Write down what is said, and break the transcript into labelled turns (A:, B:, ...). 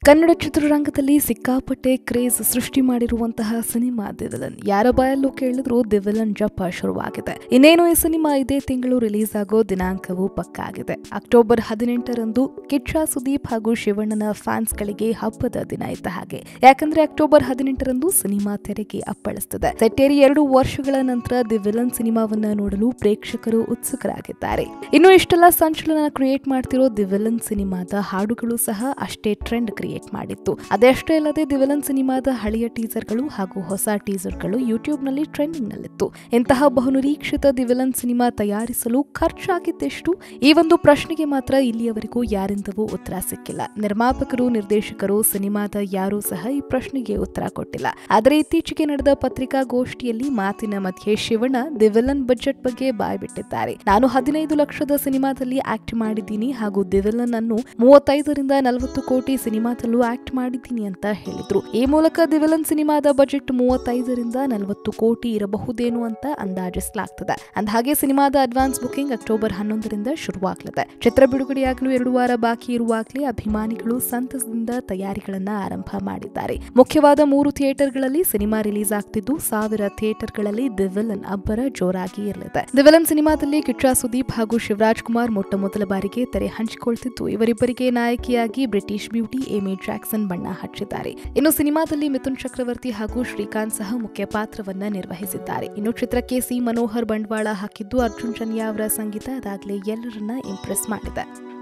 A: ಕನ್ನಡ ಚಿತ್ರರಂಗದಲ್ಲಿ ಸಿಕ್ಕಾಪಟ್ಟೆ ಕ್ರೇಜ್ ಸೃಷ್ಟಿ ಮಾಡಿರುವಂತಹ ಸಿನಿಮಾ ದಿ ವಿಲನ್ ಯಾರ ಬಾಯಲ್ಲೂ ಕೇಳಿದ್ರು ದಿ ವಿಲನ್ ಜಪ ಶುರುವಾಗಿದೆ ಇನ್ನೇನು ಈ ಸಿನಿಮಾ ಇದೇ ತಿಂಗಳು ರಿಲೀಸ್ ಆಗೋ ದಿನಾಂಕವು ಪಕ್ಕ ಆಗಿದೆ ಅಕ್ಟೋಬರ್ ಹದಿನೆಂಟರಂದು ಕಿಚ್ಚ ಸುದೀಪ್ ಹಾಗೂ ಶಿವಣ್ಣನ ಫ್ಯಾನ್ಸ್ಗಳಿಗೆ ಹಬ್ಬದ ದಿನ ಇದ್ದ ಹಾಗೆ ಯಾಕಂದ್ರೆ ಅಕ್ಟೋಬರ್ ಹದಿನೆಂಟರಂದು ಸಿನಿಮಾ ತೆರೆಗೆ ಅಪ್ಪಳಿಸುತ್ತದೆ ಸೆಟ್ಟೇರಿ ಎರಡು ವರ್ಷಗಳ ನಂತರ ದಿ ವಿಲನ್ ಸಿನಿಮಾವನ್ನ ನೋಡಲು ಪ್ರೇಕ್ಷಕರು ಉತ್ಸುಕರಾಗಿದ್ದಾರೆ ಇನ್ನು ಇಷ್ಟೆಲ್ಲ ಸಂಚಲನ ಕ್ರಿಯೇಟ್ ಮಾಡ್ತಿರೋ ದಿ ವಿಲನ್ ಸಿನಿಮಾದ ಹಾಡುಗಳು ಸಹ ಅಷ್ಟೇ ಟ್ರೆಂಡ್ ಕ್ರಿಯೇಟ್ ಮಾಡಿತ್ತು ಅದಷ್ಟೇ ಅಲ್ಲದೆ ದಿ ವಿಲನ್ ಸಿನಿಮಾದ ಹಳೆಯ ಟೀಸರ್ಗಳು ಹಾಗೂ ಹೊಸ ಟೀಸರ್ಗಳು ಯೂಟ್ಯೂಬ್ನಲ್ಲಿ ಟ್ರೆಂಡಿಂಗ್ ನಲ್ಲಿತ್ತು ಇಂತಹ ಬಹುನಿರೀಕ್ಷಿತ ದಿ ವಿಲನ್ ಸಿನಿಮಾ ತಯಾರಿಸಲು ಖರ್ಚಾಗಿದ್ದೆಷ್ಟು ಈ ಒಂದು ಪ್ರಶ್ನೆಗೆ ಮಾತ್ರ ಇಲ್ಲಿಯವರೆಗೂ ಯಾರಿಂದವೂ ಉತ್ತರ ಸಿಕ್ಕಿಲ್ಲ ನಿರ್ಮಾಪಕರು ನಿರ್ದೇಶಕರು ಸಿನಿಮಾದ ಯಾರೂ ಸಹ ಈ ಪ್ರಶ್ನೆಗೆ ಉತ್ತರ ಕೊಟ್ಟಿಲ್ಲ ಆದರೆ ಇತ್ತೀಚೆಗೆ ನಡೆದ ಪತ್ರಿಕಾಗೋಷ್ಠಿಯಲ್ಲಿ ಮಾತಿನ ಮಧ್ಯೆ ಶಿವಣ್ಣ ದಿ ವಿಲನ್ ಬಜೆಟ್ ಬಗ್ಗೆ ಬಾಯ್ಬಿಟ್ಟಿದ್ದಾರೆ ನಾನು ಹದಿನೈದು ಲಕ್ಷದ ಸಿನಿಮಾದಲ್ಲಿ ಆಕ್ಟ್ ಮಾಡಿದ್ದೀನಿ ಹಾಗೂ ದಿ ವಿಲನ್ ಅನ್ನು ಮೂವತ್ತೈದರಿಂದ ನಲವತ್ತು ಕೋಟಿ ಸಿನಿಮಾದಲ್ಲೂ ಆಕ್ಟ್ ಮಾಡಿದ್ದೀನಿ ಅಂತ ಹೇಳಿದ್ರು ಈ ಮೂಲಕ ದಿ ವಿಲನ್ ಸಿನಿಮಾದ ಬಜೆಟ್ ಮೂವತ್ತೈದರಿಂದ ನಲವತ್ತು ಕೋಟಿ ಇರಬಹುದೇನೋ ಅಂತ ಅಂದಾಜಿಸಲಾಗ್ತದೆ ಅಂದಹಾಗೆ ಸಿನಿಮಾದ ಅಡ್ವಾನ್ಸ್ ಬುಕಿಂಗ್ ಅಕ್ಟೋಬರ್ ಹನ್ನೊಂದರಿಂದ ಶುರುವಾಗಲಿದೆ ಚಿತ್ರ ಬಿಡುಗಡೆಯಾಗಲು ಎರಡು ವಾರ ಬಾಕಿ ಇರುವಾಗಲೇ ಅಭಿಮಾನಿಗಳು ಸಂತಸದಿಂದ ತಯಾರಿಗಳನ್ನ ಆರಂಭ ಮಾಡಿದ್ದಾರೆ ಮುಖ್ಯವಾದ ಮೂರು ಥಿಯೇಟರ್ಗಳಲ್ಲಿ ಸಿನಿಮಾ ರಿಲೀಸ್ ಆಗ್ತಿದ್ದು ಸಾವಿರ ಥಿಯೇಟರ್ಗಳಲ್ಲಿ ದಿ ವಿಲನ್ ಅಬ್ಬರ ಜೋರಾಗಿ ಇರಲಿದೆ ದಿ ವಿಲನ್ ಸಿನಿಮಾದಲ್ಲಿ ಕಿಚ್ಚ ಸುದೀಪ್ ಹಾಗೂ ಶಿವರಾಜ್ ಕುಮಾರ್ ಮೊಟ್ಟ ಮೊದಲ ಬಾರಿಗೆ ತೆರೆ ಹಂಚಿಕೊಳ್ತಿದ್ದು ಇವರಿಬ್ಬರಿಗೆ ನಾಯಕಿಯಾಗಿ ಬ್ರಿಟಿಷ್ ಬ್ಯೂಟಿ ಏಮಿ ಜಾಕ್ಸನ್ ಬಣ್ಣ ಹಚ್ಚಿದ್ದಾರೆ ಇನ್ನು ಸಿನಿಮಾದಲ್ಲಿ ಮಿಥುನ್ ಚಕ್ರವರ್ತಿ ಹಾಗೂ ಶ್ರೀಕಾಂತ್ ಸಹ ಮುಖ್ಯ ಪಾತ್ರವನ್ನ ನಿರ್ವಹಿಸಿದ್ದಾರೆ ಇನ್ನು ಚಿತ್ರಕ್ಕೆ ಸಿ ಮನೋಹರ್ ಬಂಡವಾಳ ಹಾಕಿದ್ದು ಅರ್ಜುನ್ ಚನ್ಯಾ ಅವರ ಸಂಗೀತ ಅದಾಗಲೇ ಎಲ್ಲರನ್ನ ಇಂಪ್ರೆಸ್ ಮಾಡಿದೆ